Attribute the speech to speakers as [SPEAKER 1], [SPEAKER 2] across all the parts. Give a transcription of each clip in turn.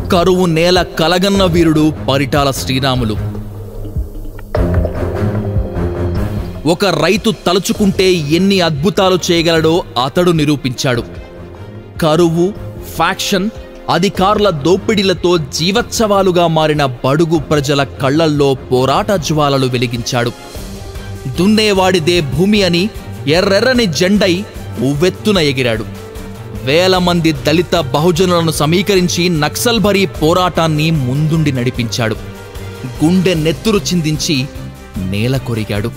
[SPEAKER 1] కరువు నేల కలగన్న వీరుడు పరిటాల శ్రీరాములు ఒక రైతు తలుచుకుంటే ఎన్ని అద్భుతాలు చేయగలడో అతడు నిరూపించాడు కరువు ఫ్యాక్షన్ అధికారుల దోపిడీలతో జీవోత్సవాలుగా మారిన బడుగు ప్రజల కళ్లల్లో పోరాట జ్వాలలు వెలిగించాడు దున్నేవాడిదే భూమి అని ఎర్రెర్రని జెండై ఉవ్వెత్తున ఎగిరాడు వేల మంది దళిత బహుజనులను సమీకరించి నక్సల్బరీ పోరాటాన్ని ముందుండి నడిపించాడు గుండె నెత్తురు చిందించి నేల కొరిగాడు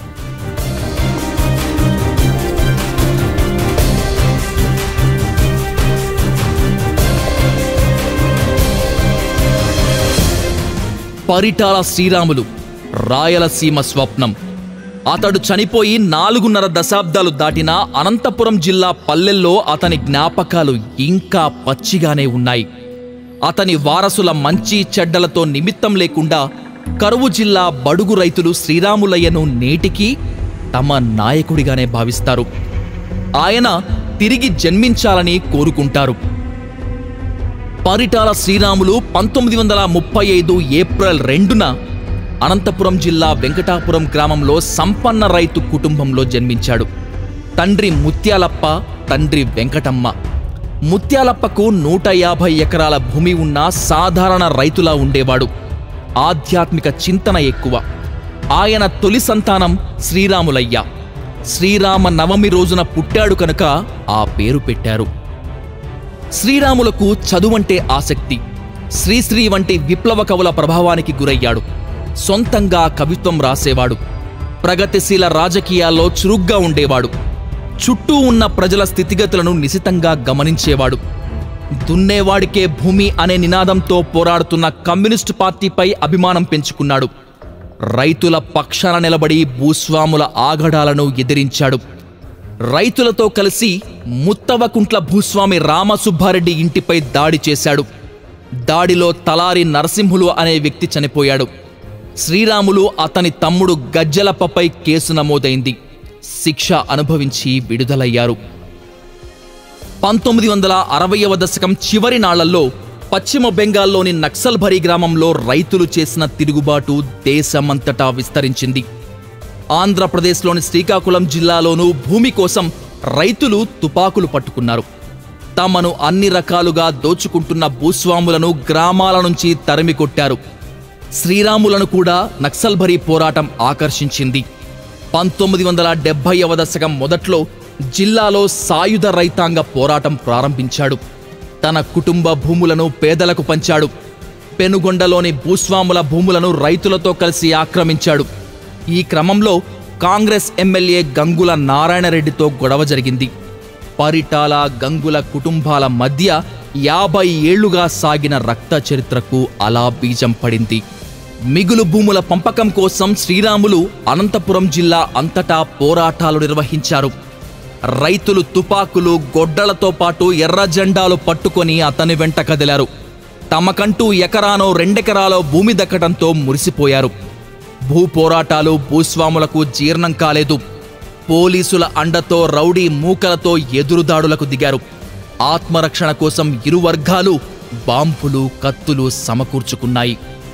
[SPEAKER 1] పరిటాల శ్రీరాములు రాయలసీమ స్వప్నం అతడు చనిపోయి నాలుగున్నర దశాబ్దాలు దాటినా అనంతపురం జిల్లా పల్లెల్లో అతని జ్ఞాపకాలు ఇంకా పచ్చిగానే ఉన్నాయి అతని వారసుల మంచి చెడ్డలతో నిమిత్తం లేకుండా కరువు జిల్లా బడుగు రైతులు శ్రీరాములయ్యను నేటికి తమ నాయకుడిగానే భావిస్తారు ఆయన తిరిగి జన్మించాలని కోరుకుంటారు పరిటాల శ్రీరాములు పంతొమ్మిది వందల ముప్పై ఐదు ఏప్రిల్ రెండున అనంతపురం జిల్లా వెంకటాపురం గ్రామంలో సంపన్న రైతు కుటుంబంలో జన్మించాడు తండ్రి ముత్యాలప్ప తండ్రి వెంకటమ్మ ముత్యాలప్పకు నూట యాభై ఎకరాల భూమి ఉన్న సాధారణ రైతులా ఉండేవాడు ఆధ్యాత్మిక చింతన ఎక్కువ ఆయన తొలి సంతానం శ్రీరాములయ్య శ్రీరామ నవమి రోజున పుట్టాడు కనుక ఆ పేరు పెట్టారు శ్రీరాములకు చదువంటే ఆసక్తి శ్రీశ్రీ వంటి విప్లవ కవుల ప్రభావానికి గురయ్యాడు సొంతంగా కవిత్వం రాసేవాడు ప్రగతిశీల రాజకీయాల్లో చురుగ్గా ఉండేవాడు చుట్టూ ఉన్న ప్రజల స్థితిగతులను నిశితంగా గమనించేవాడు దున్నేవాడికే భూమి అనే నినాదంతో పోరాడుతున్న కమ్యూనిస్టు పార్టీపై అభిమానం పెంచుకున్నాడు రైతుల పక్షాన నిలబడి భూస్వాముల ఆగడాలను ఎదిరించాడు రైతులతో కలిసి ముత్తవకుంట్ల భూస్వామి రామసుబ్బారెడ్డి ఇంటిపై దాడి చేశాడు దాడిలో తలారి నరసింహులు అనే వ్యక్తి చనిపోయాడు శ్రీరాములు అతని తమ్ముడు గజ్జలప్పపై కేసు నమోదైంది శిక్ష అనుభవించి విడుదలయ్యారు పంతొమ్మిది వందల అరవయవ దశకం చివరి నాళ్లలో పశ్చిమ బెంగాల్లోని నక్సల్భరి గ్రామంలో రైతులు చేసిన తిరుగుబాటు దేశమంతటా విస్తరించింది ఆంధ్రప్రదేశ్లోని శ్రీకాకుళం జిల్లాలోనూ భూమి కోసం రైతులు తుపాకులు పట్టుకున్నారు తమను అన్ని రకాలుగా దోచుకుంటున్న భూస్వాములను గ్రామాల నుంచి తరిమి కొట్టారు శ్రీరాములను కూడా నక్సల్బరీ పోరాటం ఆకర్షించింది పంతొమ్మిది వందల డెబ్బైవ దశకం మొదట్లో జిల్లాలో సాయుధ రైతాంగ పోరాటం ప్రారంభించాడు తన కుటుంబ భూములను పేదలకు పంచాడు పెనుగొండలోని భూస్వాముల భూములను రైతులతో కలిసి ఆక్రమించాడు ఈ క్రమంలో కాంగ్రెస్ ఎమ్మెల్యే గంగుల నారాయణరెడ్డితో గొడవ జరిగింది పరిటాల గంగుల కుటుంబాల మధ్య యాభై ఏళ్లుగా సాగిన రక్త చరిత్రకు అలా బీజం పడింది మిగులు భూముల పంపకం కోసం శ్రీరాములు అనంతపురం జిల్లా అంతటా పోరాటాలు నిర్వహించారు రైతులు తుపాకులు గొడ్డలతో పాటు ఎర్ర జెండాలు పట్టుకొని అతని వెంట కదిలారు తమకంటూ ఎకరానో రెండెకరాలో భూమి దక్కడంతో మురిసిపోయారు భూ పోరాటాలు భూస్వాములకు జీర్ణం కాలేదు పోలీసుల అండతో రౌడీ మూకలతో ఎదురుదాడులకు దిగారు ఆత్మరక్షణ కోసం ఇరు వర్గాలు బాంబులు కత్తులు సమకూర్చుకున్నాయి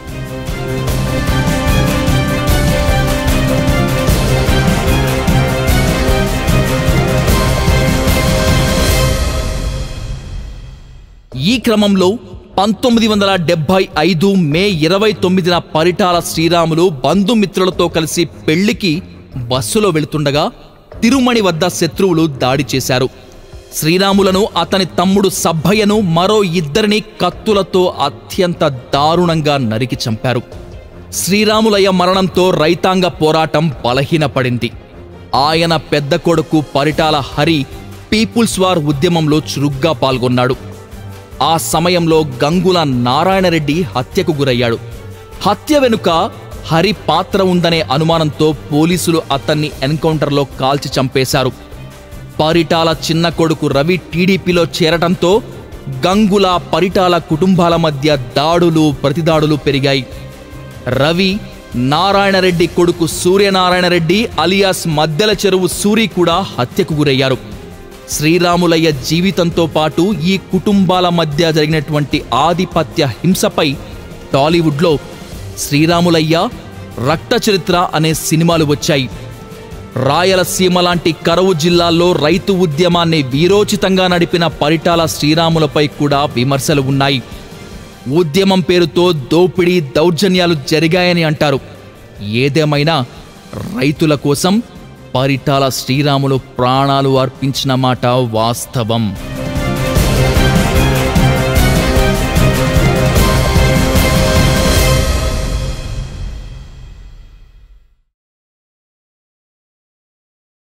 [SPEAKER 1] ఈ క్రమంలో పంతొమ్మిది వందల డెబ్బై ఐదు మే ఇరవై తొమ్మిదిన పరిటాల శ్రీరాములు బంధుమిత్రులతో కలిసి పెళ్లికి బస్సులో వెళుతుండగా తిరుమణి వద్ద శత్రువులు దాడి చేశారు శ్రీరాములను అతని తమ్ముడు సబ్బయ్యను మరో ఇద్దరిని కత్తులతో అత్యంత దారుణంగా నరికి చంపారు శ్రీరాములయ్య మరణంతో రైతాంగ పోరాటం బలహీనపడింది ఆయన పెద్ద కొడుకు పరిటాల హరి పీపుల్స్ వార్ ఉద్యమంలో చురుగ్గా పాల్గొన్నాడు ఆ సమయంలో గంగుల నారాయణరెడ్డి హత్యకు గురయ్యాడు హత్య వెనుక హరి పాత్ర ఉందనే అనుమానంతో పోలీసులు అతన్ని ఎన్కౌంటర్లో కాల్చి చంపేశారు పరిటాల చిన్న కొడుకు రవి టీడీపీలో చేరటంతో గంగుల పరిటాల కుటుంబాల మధ్య దాడులు ప్రతిదాడులు పెరిగాయి రవి నారాయణరెడ్డి కొడుకు సూర్యనారాయణరెడ్డి అలియాస్ మద్దెల చెరువు సూరి కూడా హత్యకు గురయ్యారు శ్రీరాములయ్య జీవితంతో పాటు ఈ కుటుంబాల మధ్య జరిగినటువంటి ఆధిపత్య హింసపై టాలీవుడ్లో శ్రీరాములయ్య రక్త చరిత్ర అనే సినిమాలు వచ్చాయి రాయలసీమ లాంటి కరువు జిల్లాల్లో రైతు ఉద్యమాన్ని వీరోచితంగా నడిపిన పరిటాల శ్రీరాములపై కూడా విమర్శలు ఉన్నాయి ఉద్యమం పేరుతో దోపిడీ దౌర్జన్యాలు జరిగాయని అంటారు ఏదేమైనా రైతుల కోసం పరిటాల శ్రీరాములు ప్రాణాలు అర్పించిన మాట వాస్తవం